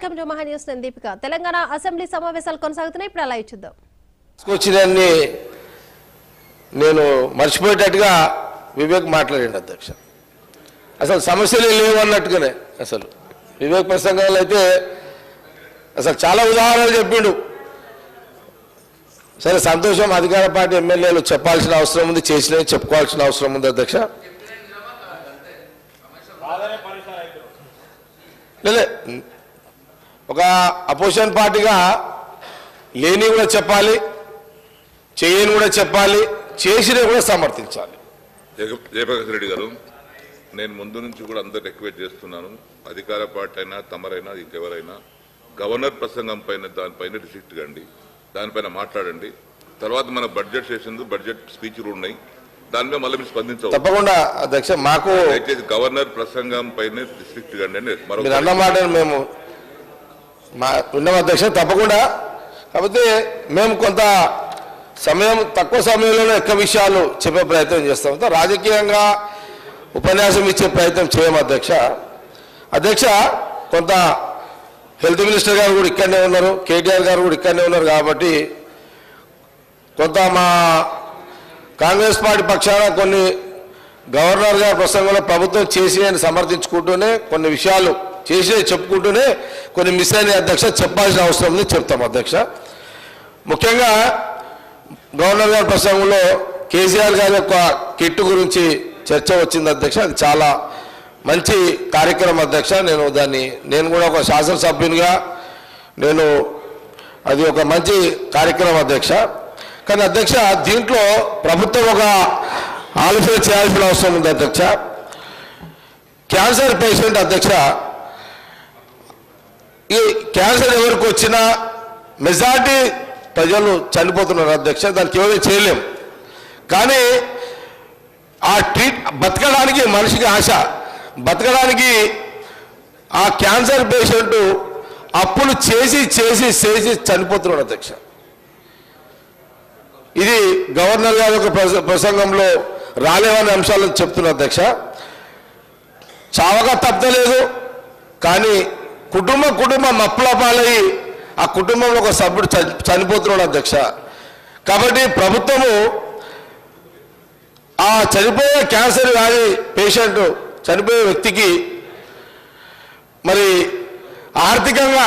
welcome to మహా news నేను Deepika Telangana assembly సమావేశాలు కొనసాగుతున్నాయి ఇప్పుడు అలా చూద్దాం తీసుకొచ్చినన్ని నేను మర్చిపోయేటట్టుగా వివేక్ మాట్లాడండి అధ్యక్ష అసలు సమస్యలు లేవు అన్నట్టుగానే అసలు వివేక్ ప్రసంగాలు అయితే అసలు చాలా ఉదాహరణలు చెప్పిండు సరే సంతోషం అధికార పార్టీ ఎమ్మెల్యేలు చెప్పాల్సిన అవసరం ఉంది చేసినవి చెప్పుకోవాల్సిన అవసరం ఉంది అధ్యక్ష లేలే ఒక అపోజిషన్ పార్టీగా లేని కూడా చెప్పాలి చేయని కూడా చెప్పాలి చేసినవి కూడా సమర్థించాలి జగ జయప్రకాష్ రెడ్డి గారు నేను ముందు నుంచి కూడా అందరు రిక్వెస్ట్ చేస్తున్నాను అధికార పార్టీ అయినా తమరైనా ఇంకెవరైనా గవర్నర్ ప్రసంగం పైన దానిపైన రిసిక్ట్ కండి దానిపైన మాట్లాడండి తర్వాత మన బడ్జెట్ సెషన్ బడ్జెట్ స్పీచ్ కూడా ఉన్నాయి దాని మీద మళ్ళీ మీరు స్పందించవచ్చు తప్పకుండా అధ్యక్ష మాకు దయచేసి గవర్నర్ ప్రసంగం పైన రిస్ట్రిక్ట్ కండి అని మరొక మీరు అన్న మాటను మేము మా విన్నాం అధ్యక్ష తప్పకుండా కాకపోతే మేము కొంత సమయం తక్కువ సమయంలోనే ఎక్కువ విషయాలు చెప్పే ప్రయత్నం చేస్తాం తో రాజకీయంగా ఉపన్యాసం ఇచ్చే ప్రయత్నం చేయము అధ్యక్ష అధ్యక్ష కొంత హెల్త్ మినిస్టర్ గారు కూడా ఇక్కడనే ఉన్నారు కేటీఆర్ గారు కూడా ఇక్కడనే ఉన్నారు కాబట్టి కొంత మా కాంగ్రెస్ పార్టీ పక్షాన కొన్ని గవర్నర్ గారి ప్రసంగంలో ప్రభుత్వం చేసి అని సమర్థించుకుంటూనే కొన్ని విషయాలు చేసి చెప్పుకుంటూనే కొన్ని మిస్ అయిన అధ్యక్ష చెప్పాల్సిన అవసరం ఉంది చెప్తాం అధ్యక్ష ముఖ్యంగా గవర్నర్ గారి ప్రసంగంలో కేసీఆర్ గారి యొక్క కిట్టు గురించి చర్చ వచ్చింది అధ్యక్ష అది చాలా మంచి కార్యక్రమం అధ్యక్ష నేను దాన్ని నేను కూడా ఒక శాసనసభ్యునిగా నేను అది ఒక మంచి కార్యక్రమం అధ్యక్ష కానీ అధ్యక్ష దీంట్లో ప్రభుత్వం ఒక ఆలోచన చేయాల్సిన అవసరం ఉంది అధ్యక్ష క్యాన్సర్ పేషెంట్ అధ్యక్ష ఈ క్యాన్సర్ ఎవరికి వచ్చినా మెజార్టీ ప్రజలు చనిపోతున్నారు అధ్యక్ష దానికి ఎవరు చేయలేం కానీ ఆ ట్రీట్ బతకడానికి మనిషికి ఆశ బతకడానికి ఆ క్యాన్సర్ పేషెంట్ అప్పులు చేసి చేసి చేసి చనిపోతున్నాడు అధ్యక్ష ఇది గవర్నర్ గారి యొక్క ప్రస- ప్రసంగంలో రాలేవనే అంశాలను చెప్తున్నా అధ్యక్ష చావగా తప్పలేదు కానీ కుటుంబ కుటుంబం అప్పుల పాలయ్యి ఆ కుటుంబంలో ఒక సభ్యుడు చని- చనిపోతున్నాడు అధ్యక్ష కాబట్టి ప్రభుత్వము ఆ చనిపోయే క్యాన్సర్ వ్యాధి పేషెంట్ చనిపోయే వ్యక్తికి మరి ఆర్థికంగా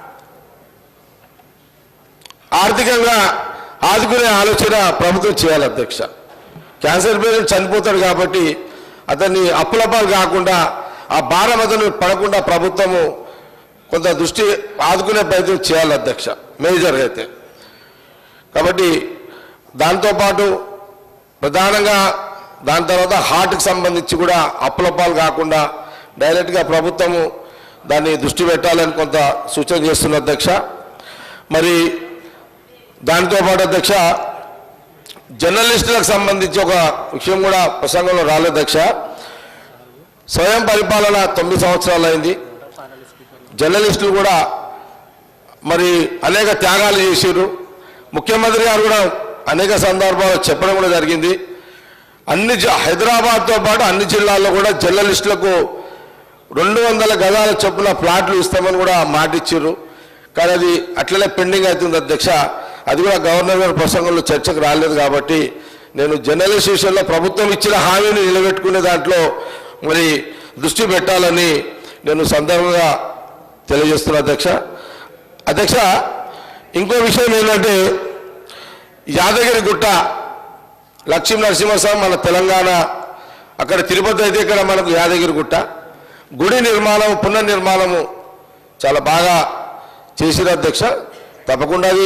ఆర్థికంగా ఆదుకునే ఆలోచన ప్రభుత్వం చేయాలి అధ్యక్ష క్యాన్సర్ పేషెంట్ చనిపోతాడు కాబట్టి అతన్ని అప్పులపాలు కాకుండా ఆ భారం అతను పడకుండా ప్రభుత్వము కొంత దృష్టి ఆదుకునే ప్రయత్నం చేయాలి అధ్యక్ష మేజర్గా అయితే కాబట్టి దాంతోపాటు ప్రధానంగా దాని తర్వాత హార్ట్కి సంబంధించి కూడా అప్పులపాలు కాకుండా డైరెక్ట్గా ప్రభుత్వము దాన్ని దృష్టి పెట్టాలని కొంత సూచన చేస్తున్న అధ్యక్ష మరి దానితో పాటు అధ్యక్ష జర్నలిస్టులకు సంబంధించి ఒక విషయం కూడా ప్రసంగంలో రాలేదు అధ్యక్ష స్వయం పరిపాలన తొమ్మిది సంవత్సరాలు అయింది జర్నలిస్టులు కూడా మరి అనేక త్యాగాలు చేశారు ముఖ్యమంత్రి గారు కూడా అనేక సందర్భాల్లో చెప్పడం కూడా జరిగింది అన్ని జ- హైదరాబాద్తో పాటు అన్ని జిల్లాల్లో కూడా జర్నలిస్టులకు రెండు వందల గదాల చొప్పున ప్లాట్లు ఇస్తామని కూడా మాట ఇచ్చారు కానీ అది అట్లనే పెండింగ్ అవుతుంది అధ్యక్ష అది కూడా గవర్నర్ గారి ప్రసంగంలో చర్చకు రాలేదు కాబట్టి నేను జర్నలిస్ట్ విషయంలో ప్రభుత్వం ఇచ్చిన హామీని నిలబెట్టుకునే దాంట్లో మరి దృష్టి పెట్టాలని నేను సందర్భంగా తెలియజేస్తున్నా అధ్యక్ష అధ్యక్ష ఇంకో విషయం ఏంటంటే యాదగిరి గుట్ట లక్ష్మీ నరసింహస్వామి మన తెలంగాణ అక్కడ తిరుపతి అయితే ఇక్కడ మనకు యాదగిరి గుట్ట గుడి నిర్మాణం పునర్నిర్మాణము చాలా బాగా చేసిన అధ్యక్ష తప్పకుండా అది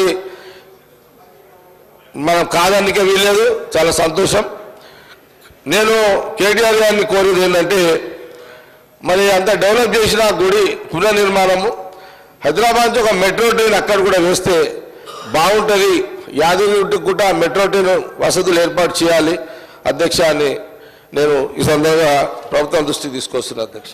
మనం కాదనికే వీల్లేదు చాలా సంతోషం నేను కేటీఆర్ గారిని కోరేది ఏంటంటే మరి అంత డెవలప్ చేసిన గుడి పునర్నిర్మాణము హైదరాబాద్ నుంచి ఒక మెట్రో ట్రైన్ అక్కడ కూడా వేస్తే బాగుంటుంది యాదగిరి కూడా మెట్రో ట్రైన్ వసతులు ఏర్పాటు చేయాలి అధ్యక్ష అని నేను ఈ సందర్భంగా ప్రభుత్వం దృష్టికి తీసుకొస్తున్నా అధ్యక్ష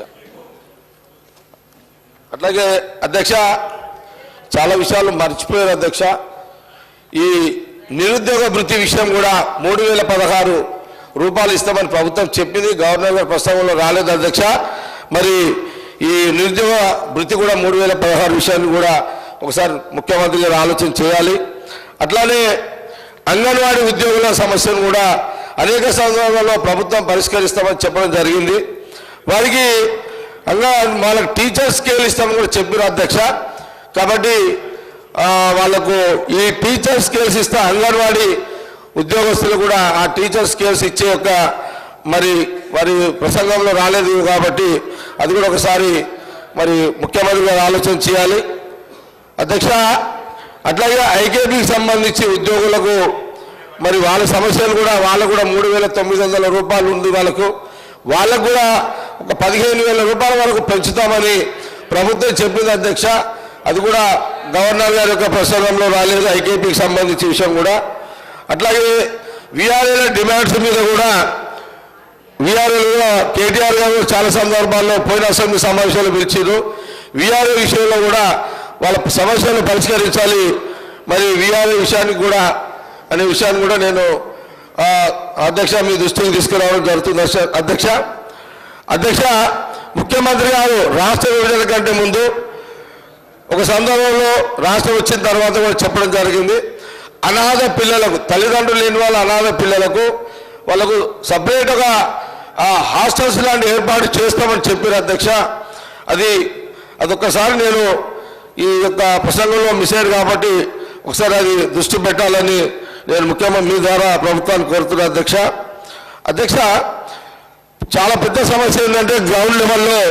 అట్లాగే అధ్యక్ష చాలా విషయాలు మర్చిపోయారు అధ్యక్ష ఈ నిరుద్యోగ వృత్తి విషయం కూడా మూడు వేల పదహారు రూపాయలు ఇస్తామని ప్రభుత్వం చెప్పింది గవర్నర్ గారి ప్రస్తావనలో రాలేదు అధ్యక్ష మరి ఈ నిరుద్యోగ వృత్తి కూడా మూడు వేల పదహారు విషయాన్ని కూడా ఒకసారి ముఖ్యమంత్రి గారు ఆలోచన చేయాలి అట్లానే అంగన్వాడీ ఉద్యోగుల సమస్యను కూడా అనేక సందర్భాల్లో ప్రభుత్వం పరిష్కరిస్తామని చెప్పడం జరిగింది వారికి అంగా వాళ్ళకి టీచర్ స్కేల్ ఇస్తామని కూడా చెప్పారు అధ్యక్ష కాబట్టి ఆ, వాళ్ళకు ఈ టీచర్ స్కేల్స్ ఇస్తే అంగన్వాడీ ఉద్యోగస్తులు కూడా ఆ టీచర్ స్కేల్స్ ఇచ్చే యొక్క మరి వారి ప్రసంగంలో రాలేదు కాబట్టి అది కూడా ఒకసారి మరి ముఖ్యమంత్రి గారు ఆలోచన చేయాలి అధ్యక్ష అట్లాగే ఐకేపీకి సంబంధించి ఉద్యోగులకు మరి వాళ్ళ సమస్యలు కూడా వాళ్ళకు కూడా మూడు వేల తొమ్మిది వందల రూపాయలు ఉంది వాళ్ళకు వాళ్ళకు కూడా ఒక పదిహేను వేల రూపాయల వరకు పెంచుతామని ప్రభుత్వం చెప్పింది అధ్యక్ష అది కూడా గవర్నర్ గారి యొక్క ప్రసంగంలో రాలేదు ఐకేపీకి సంబంధించి విషయం కూడా అట్లాగే విఆర్ఏల డిమాండ్స్ మీద కూడా విఆర్ఏలుగా కేటీఆర్ గారు చాలా సందర్భాల్లో పోయిన అసెంబ్లీ సమావేశాలు పిలిచారు విఆర్ఏ విషయంలో కూడా వాళ్ళ సమస్యలను పరిష్కరించాలి మరి విఆర్ఏ విషయానికి కూడా అనే విషయాన్ని కూడా నేను ఆ, అధ్యక్ష మీ దృష్టికి తీసుకురావడం జరుగుతుంది అధ్యక్ష- అధ్యక్ష అధ్యక్ష ముఖ్యమంత్రి గారు రాష్ట్ర విభజన కంటే ముందు ఒక సందర్భంలో రాష్ట్రం వచ్చిన తర్వాత కూడా చెప్పడం జరిగింది అనాథ పిల్లలకు తల్లిదండ్రులు లేని వాళ్ళ అనాథ పిల్లలకు వాళ్ళకు సపరేట్గా హాస్టల్స్ లాంటి ఏర్పాటు చేస్తామని చెప్పారు అధ్యక్ష అది అదొక్కసారి నేను ఈ యొక్క ప్రసంగంలో మిస్ అయ్యారు కాబట్టి ఒకసారి అది దృష్టి పెట్టాలని నేను ముఖ్యమంత్రి మీ ద్వారా ప్రభుత్వాన్ని కోరుతున్నా అధ్యక్ష అధ్యక్ష చాలా పెద్ద సమస్య ఏంటంటే గ్రౌండ్ లెవెల్లో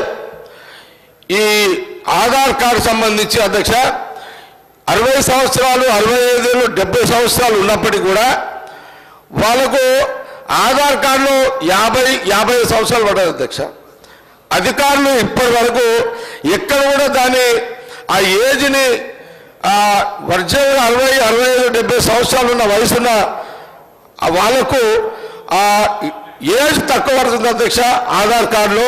ఈ ఆధార్ కార్డు సంబంధించి అధ్యక్ష అరవై సంవత్సరాలు అరవై ఐదేళ్ళు డెబ్బై సంవత్సరాలు ఉన్నప్పటికీ కూడా వాళ్ళకు ఆధార్ కార్డులో యాభై యాభై ఐదు సంవత్సరాలు పడ్డాయి అధ్యక్ష అధికారులు ఇప్పటి వరకు ఎక్కడ కూడా దాన్ని ఆ ఏజ్ని ఆ వర్జంగా అరవై అరవై ఐదు డెబ్బై సంవత్సరాలు ఉన్న వయసున్న ఆ వాళ్ళకు ఆ ఏజ్ తక్కువ పడుతుంది అధ్యక్ష ఆధార్ కార్డులో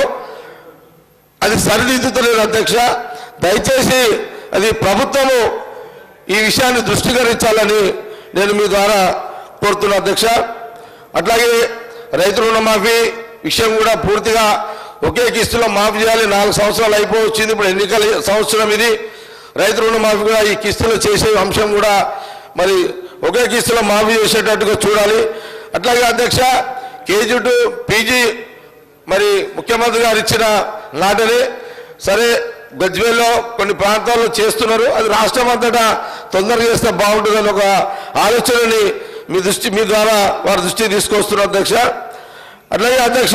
అది సరిదిద్దుతలేదు అధ్యక్ష దయచేసి అది ప్రభుత్వము ఈ విషయాన్ని దృష్టికరించాలని నేను మీ ద్వారా కోరుతున్నా అధ్యక్ష అట్లాగే రైతు రుణమాఫీ విషయం కూడా పూర్తిగా ఒకే కిస్తులో మాఫీ చేయాలి నాలుగు సంవత్సరాలు అయిపోవచ్చింది ఇప్పుడు ఎన్నికల సంవత్సరం ఇది రైతు రుణమాఫీ కూడా ఈ కిస్తులో చేసే అంశం కూడా మరి ఒకే కిస్తులో మాఫీ చేసేటట్టుగా చూడాలి అట్లాగే అధ్యక్ష కేజీ టు పీజీ మరి ముఖ్యమంత్రి గారు ఇచ్చిన నాటని సరే గజ్వేల్లో కొన్ని ప్రాంతాల్లో చేస్తున్నారు అది రాష్ట్రం అంతటా తొందరగా చేస్తే బాగుంటుందని ఒక ఆలోచనని మీ దృష్టి మీ ద్వారా వారి దృష్టికి తీసుకొస్తున్నారు అధ్యక్ష అట్లాగే అధ్యక్ష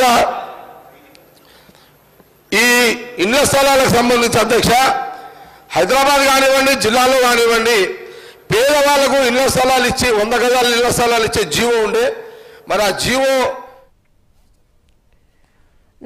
ఈ ఇళ్ల స్థలాలకు సంబంధించి అధ్యక్ష హైదరాబాద్ కానివ్వండి జిల్లాలో కానివ్వండి పేదవాళ్ళకు ఇళ్ల స్థలాలు ఇచ్చి వంద గజాల ఇళ్ల స్థలాలు ఇచ్చే జీవో ఉండే మరి ఆ జీవో